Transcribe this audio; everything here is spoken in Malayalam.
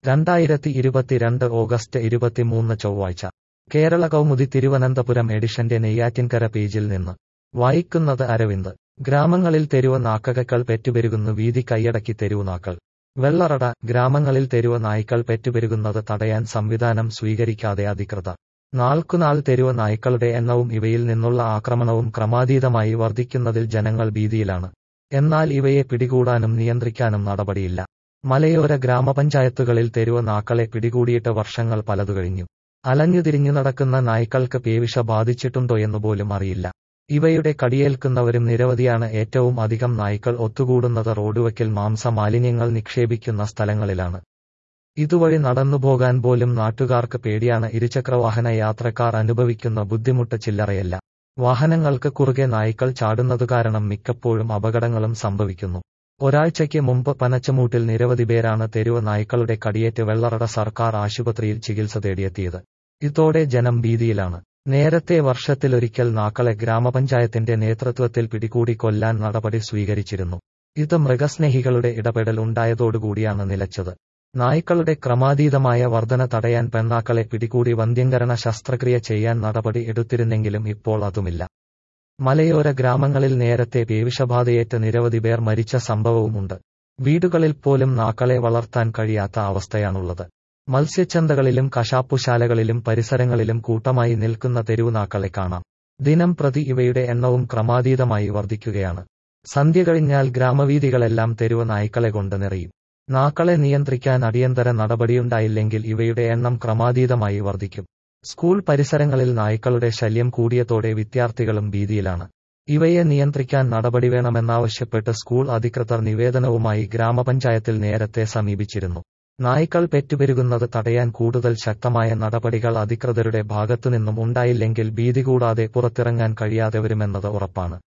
രണ്ടായിരത്തി ഇരുപത്തിരണ്ട് ഓഗസ്റ്റ് ഇരുപത്തിമൂന്ന് ചൊവ്വാഴ്ച കേരള കൗമുദി തിരുവനന്തപുരം എഡിഷന്റെ നെയ്യാറ്റിൻകര പേജിൽ നിന്ന് വായിക്കുന്നത് അരവിന്ദ് ഗ്രാമങ്ങളിൽ തെരുവ് നാക്കകൾ പെറ്റുപെരുകുന്നു വീതി കൈയടക്കി തെരുവ് നാക്കൾ വെള്ളറട ഗ്രാമങ്ങളിൽ തെരുവ് നായ്ക്കൾ പെറ്റുപെരുകുന്നത് തടയാൻ സംവിധാനം സ്വീകരിക്കാതെ അധികൃതർ നാൾക്കുനാൾ തെരുവ് നായ്ക്കളുടെ എണ്ണവും ഇവയിൽ നിന്നുള്ള ആക്രമണവും ക്രമാതീതമായി വർദ്ധിക്കുന്നതിൽ ജനങ്ങൾ ഭീതിയിലാണ് എന്നാൽ ഇവയെ പിടികൂടാനും നിയന്ത്രിക്കാനും നടപടിയില്ല മലയോര ഗ്രാമപഞ്ചായത്തുകളിൽ തെരുവ് നാക്കളെ പിടികൂടിയിട്ട് വർഷങ്ങൾ പലതു കഴിഞ്ഞു അലഞ്ഞുതിരിഞ്ഞു നടക്കുന്ന നായ്ക്കൾക്ക് പേവിഷ ബാധിച്ചിട്ടുണ്ടോയെന്നു പോലും അറിയില്ല ഇവയുടെ കടിയേൽക്കുന്നവരും നിരവധിയാണ് ഏറ്റവും അധികം നായ്ക്കൾ ഒത്തുകൂടുന്നത് റോഡുവക്കിൽ മാംസ മാലിന്യങ്ങൾ നിക്ഷേപിക്കുന്ന സ്ഥലങ്ങളിലാണ് ഇതുവഴി നടന്നുപോകാൻ പോലും നാട്ടുകാർക്ക് പേടിയാണ് ഇരുചക്രവാഹന യാത്രക്കാർ അനുഭവിക്കുന്ന ബുദ്ധിമുട്ട് ചില്ലറയല്ല വാഹനങ്ങൾക്ക് കുറുകെ നായ്ക്കൾ ചാടുന്നതു കാരണം മിക്കപ്പോഴും അപകടങ്ങളും സംഭവിക്കുന്നു ഒരാഴ്ചയ്ക്ക് മുമ്പ് പനച്ചമൂട്ടിൽ നിരവധി പേരാണ് തെരുവ് നായ്ക്കളുടെ കടിയേറ്റ് വെള്ളറട സർക്കാർ ആശുപത്രിയിൽ ചികിത്സ തേടിയെത്തിയത് ഇതോടെ ജനം ഭീതിയിലാണ് നേരത്തെ വർഷത്തിലൊരിക്കൽ നാക്കളെ ഗ്രാമപഞ്ചായത്തിന്റെ നേതൃത്വത്തിൽ പിടികൂടി കൊല്ലാൻ നടപടി സ്വീകരിച്ചിരുന്നു ഇത് മൃഗസ്നേഹികളുടെ ഇടപെടൽ ഉണ്ടായതോടുകൂടിയാണ് നിലച്ചത് നായ്ക്കളുടെ ക്രമാതീതമായ വർധന തടയാൻ പെണ്ണാക്കളെ പിടികൂടി വന്ധ്യംകരണ ശസ്ത്രക്രിയ ചെയ്യാൻ നടപടി എടുത്തിരുന്നെങ്കിലും ഇപ്പോൾ അതുമില്ല മലയോര ഗ്രാമങ്ങളിൽ നേരത്തെ പേവിഷബാധയേറ്റ് നിരവധി പേർ മരിച്ച സംഭവവുമുണ്ട് വീടുകളിൽ പോലും നാക്കളെ വളർത്താൻ കഴിയാത്ത അവസ്ഥയാണുള്ളത് മത്സ്യച്ചന്തകളിലും കശാപ്പുശാലകളിലും പരിസരങ്ങളിലും കൂട്ടമായി നിൽക്കുന്ന തെരുവുനാക്കളെ കാണാം ദിനം പ്രതി ഇവയുടെ എണ്ണവും ക്രമാതീതമായി വർദ്ധിക്കുകയാണ് സന്ധ്യ കഴിഞ്ഞാൽ ഗ്രാമവീഥികളെല്ലാം തെരുവ് നായ്ക്കളെ കൊണ്ട് നിറയും നാക്കളെ നിയന്ത്രിക്കാൻ അടിയന്തര നടപടിയുണ്ടായില്ലെങ്കിൽ ഇവയുടെ എണ്ണം ക്രമാതീതമായി വർദ്ധിക്കും സ്കൂൾ പരിസരങ്ങളിൽ നായ്ക്കളുടെ ശല്യം കൂടിയതോടെ വിദ്യാർത്ഥികളും ഭീതിയിലാണ് ഇവയെ നിയന്ത്രിക്കാൻ നടപടി വേണമെന്നാവശ്യപ്പെട്ട് സ്കൂൾ അധികൃതർ നിവേദനവുമായി ഗ്രാമപഞ്ചായത്തിൽ നേരത്തെ സമീപിച്ചിരുന്നു നായ്ക്കൾ പെറ്റുപെരുകുന്നത് തടയാൻ കൂടുതൽ ശക്തമായ നടപടികൾ അധികൃതരുടെ ഭാഗത്തുനിന്നും ഉണ്ടായില്ലെങ്കിൽ ഭീതി കൂടാതെ പുറത്തിറങ്ങാൻ കഴിയാതെ വരുമെന്നത് ഉറപ്പാണ്